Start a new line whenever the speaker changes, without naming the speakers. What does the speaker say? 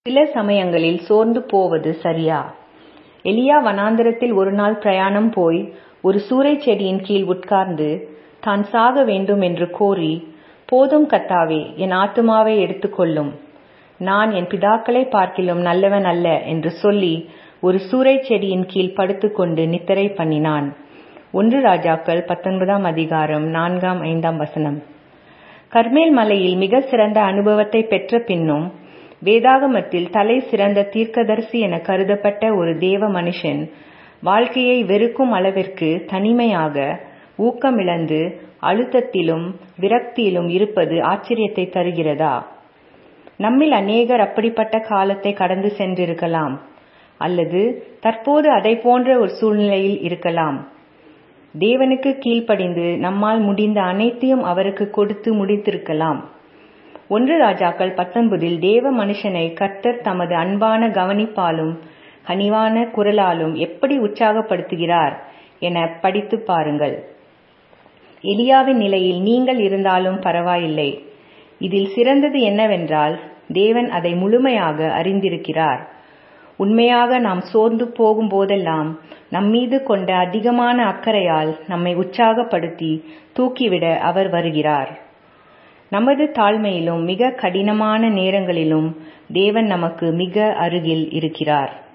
சில சமயங்களில் சோர்ந்து போவது சரியா எலியா வனாந்தரத்தில் ஒரு நாள் பிரயாணம் போய் ஒரு சூறைச் செடியின் கீழ் உட்கார்ந்து தான் சாக வேண்டும் என்று கோரி போதும் கத்தாவே என் ஆத்துமாவை எடுத்துக்கொள்ளும் நான் என் பிதாக்களை பார்க்கிலும் நல்லவன் அல்ல என்று சொல்லி ஒரு சூறைச் செடியின் கீழ் படுத்துக்கொண்டு நித்திரை பண்ணினான் ஒன்று ராஜாக்கள் பத்தொன்பதாம் அதிகாரம் நான்காம் ஐந்தாம் வசனம் கர்மேல் மலையில் மிக சிறந்த அனுபவத்தை பெற்ற பின்னும் வேதாகமத்தில் தலை சிறந்த தீர்க்கதரிசி என கருதப்பட்ட ஒரு தேவ மனுஷன் வாழ்க்கையை வெறுக்கும் அளவிற்கு தனிமையாக ஊக்கமிழந்து அழுத்தத்திலும் விரக்தியிலும் இருப்பது ஆச்சரியத்தை தருகிறதா நம்மில் அநேகர் அப்படிப்பட்ட காலத்தை கடந்து சென்றிருக்கலாம் அல்லது தற்போது அதை போன்ற ஒரு சூழ்நிலையில் இருக்கலாம் தேவனுக்கு கீழ்ப்படிந்து நம்மால் முடிந்த அனைத்தையும் அவருக்கு கொடுத்து முடித்திருக்கலாம் ஒன்று ராஜாக்கள் பத்தொன்பதில் தேவ மனுஷனை கர்த்தர் தமது அன்பான கவனிப்பாலும் கனிவான குரலாலும் எப்படி உற்சாகப்படுத்துகிறார் என படித்து பாருங்கள் எலியாவின் நிலையில் நீங்கள் இருந்தாலும் பரவாயில்லை இதில் சிறந்தது என்னவென்றால் தேவன் அதை முழுமையாக அறிந்திருக்கிறார் உண்மையாக நாம் சோர்ந்து போகும் போதெல்லாம் நம்மீது கொண்ட அதிகமான அக்கறையால் நம்மை உற்சாகப்படுத்தி தூக்கிவிட அவர் வருகிறார் நமது தாழ்மையிலும் மிக கடினமான நேரங்களிலும் தேவன் நமக்கு மிக அருகில் இருக்கிறார்